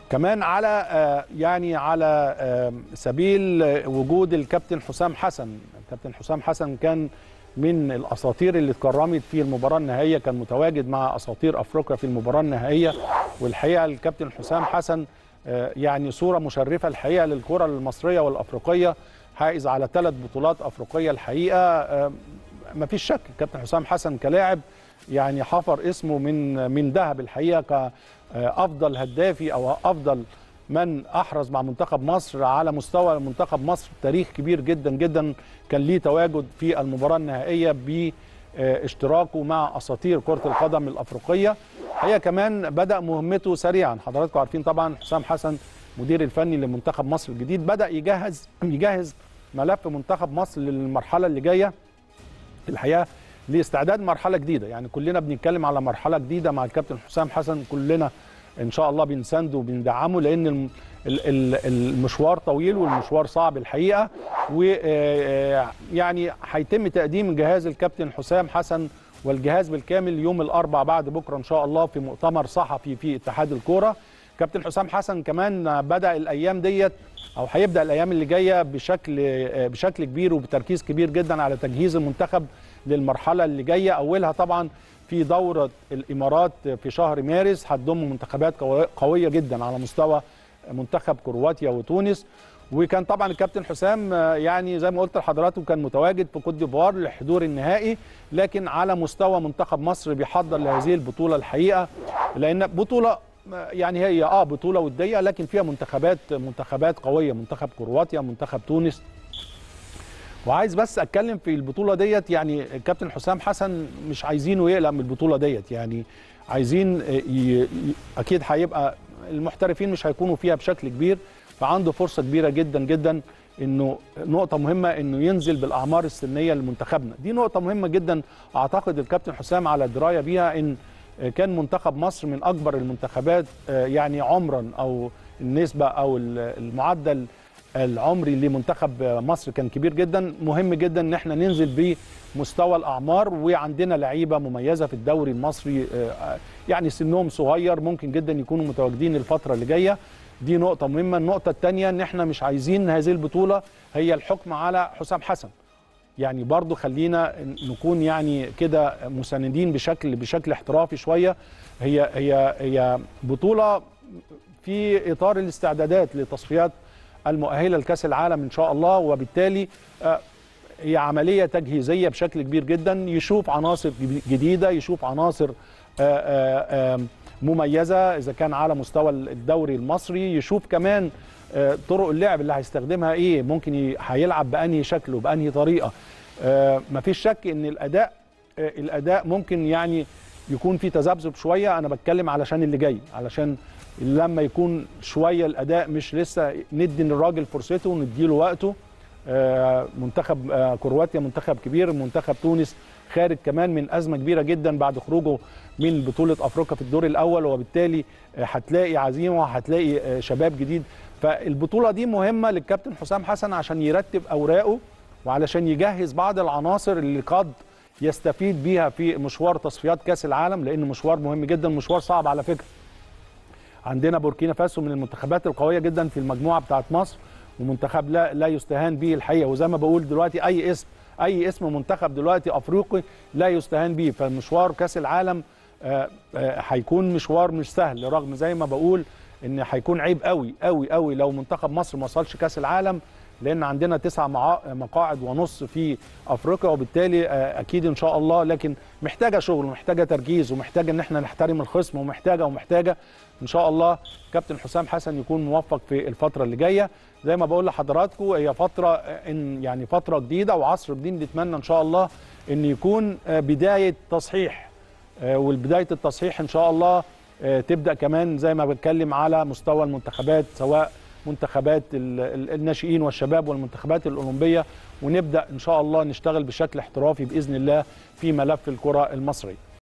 كمان على آه، يعني على آه، سبيل وجود الكابتن حسام حسن الكابتن حسام حسن كان من الاساطير اللي اتكرمت في المباراه النهائيه كان متواجد مع اساطير افريقيا في المباراه النهائيه والحقيقه الكابتن حسام حسن آه، يعني صوره مشرفه الحقيقه للكره المصريه والافريقيه حائز على ثلاث بطولات افريقيه الحقيقه آه، مفيش شك الكابتن حسام حسن كلاعب يعني حفر اسمه من من ذهب الحقيقه كافضل هدافي او افضل من احرز مع منتخب مصر على مستوى منتخب مصر تاريخ كبير جدا جدا كان ليه تواجد في المباراه النهائيه باشتراكه مع اساطير كره القدم الافريقيه هي كمان بدا مهمته سريعا حضراتكم عارفين طبعا حسام حسن مدير الفني لمنتخب مصر الجديد بدا يجهز يجهز ملف منتخب مصر للمرحله اللي جايه الحقيقه لاستعداد مرحله جديده يعني كلنا بنتكلم على مرحله جديده مع الكابتن حسام حسن كلنا ان شاء الله بنسنده وبندعمه لان الم- ال- ال- المشوار طويل والمشوار صعب الحقيقه ويعني هيتم تقديم جهاز الكابتن حسام حسن والجهاز بالكامل يوم الاربعاء بعد بكره ان شاء الله في مؤتمر صحفي في اتحاد الكوره كابتن حسام حسن كمان بدا الايام ديت او هيبدا الايام اللي جايه بشكل بشكل كبير وبتركيز كبير جدا على تجهيز المنتخب للمرحله اللي جايه اولها طبعا في دوره الامارات في شهر مارس هتضم منتخبات قوي- قويه جدا على مستوى منتخب كرواتيا وتونس وكان طبعا الكابتن حسام آه، يعني زي ما قلت لحضراتكم كان متواجد في كوت ديفوار لحضور النهائي لكن على مستوى منتخب مصر بيحضر لهذه البطوله الحقيقه لان بطوله آه، يعني هي اه بطوله وديه لكن فيها منتخبات منتخبات قويه منتخب كرواتيا منتخب تونس وعايز بس اتكلم في البطوله ديت يعني الكابتن حسام حسن مش عايزينه يقلق من البطوله ديت يعني عايزين ي... ي... اكيد هيبقى المحترفين مش هيكونوا فيها بشكل كبير فعنده فرصه كبيره جدا جدا انه نقطه مهمه انه ينزل بالاعمار السنيه لمنتخبنا دي نقطه مهمه جدا اعتقد الكابتن حسام على درايه بيها ان كان منتخب مصر من اكبر المنتخبات آه، يعني عمرا او النسبه او المعدل العمري لمنتخب مصر كان كبير جدا مهم جدا ان احنا ننزل بمستوى الاعمار وعندنا لعيبه مميزه في الدوري المصري آه، يعني سنهم صغير ممكن جدا يكونوا متواجدين الفتره اللي جايه دي نقطه مهمه النقطه الثانيه ان احنا مش عايزين هذه البطوله هي الحكم على حسام حسن يعني برضو خلينا نكون يعني كده مساندين بشكل بشكل احترافي شويه هي هي هي بطوله في اطار الاستعدادات لتصفيات المؤهله لكاس العالم ان شاء الله وبالتالي آه، هي عمليه تجهيزيه بشكل كبير جدا يشوف عناصر جديده يشوف عناصر آه، آه، آه، مميزه اذا كان على مستوى الدوري المصري يشوف كمان آه، طرق اللعب اللي هيستخدمها ايه ممكن ي- هيلعب بانهي شكل وبانهي طريقه آه، مفيش شك ان الاداء آه، الاداء ممكن يعني يكون في تذبذب شويه انا بتكلم علشان اللي جاي علشان لما يكون شويه الاداء مش لسه ندي للراجل فرصته ونديله وقته آه، منتخب آه، كرواتيا منتخب كبير منتخب تونس خارج كمان من ازمه كبيره جدا بعد خروجه من بطوله افريقيا في الدور الاول وبالتالي آه، هتلاقي عزيمه وهتلاقي آه، شباب جديد فالبطوله دي مهمه للكابتن حسام حسن عشان يرتب اوراقه وعلشان يجهز بعض العناصر اللي قد يستفيد بيها في مشوار تصفيات كاس العالم لان مشوار مهم جدا مشوار صعب على فكره عندنا بوركينا فاسو من المنتخبات القويه جدا في المجموعه بتاعت مصر ومنتخب لا لا يستهان به الحقيقه وزي ما بقول دلوقتي اي اسم اي اسم منتخب دلوقتي افريقي لا يستهان به فمشوار كاس العالم آه، آه، هيكون مشوار مش سهل رغم زي ما بقول ان هيكون عيب قوي قوي قوي لو منتخب مصر ما وصلش كاس العالم لان عندنا تسع معا- مقاعد ونص في افريقيا وبالتالي آه، اكيد ان شاء الله لكن محتاجه شغل ومحتاجه تركيز ومحتاجه ان احنا نحترم الخصم ومحتاجه ومحتاجه ان شاء الله كابتن حسام حسن يكون موفق في الفتره اللي جايه زي ما بقول لحضراتكم هي فتره آه، ان يعني فتره جديده وعصر جديد نتمنى ان شاء الله ان يكون آه، بدايه تصحيح آه، والبدايه التصحيح ان شاء الله آه، تبدا كمان زي ما بتكلم على مستوى المنتخبات سواء منتخبات ال- ال- الناشئين والشباب والمنتخبات الاولمبيه ونبدا ان شاء الله نشتغل بشكل احترافي باذن الله في ملف الكره المصريه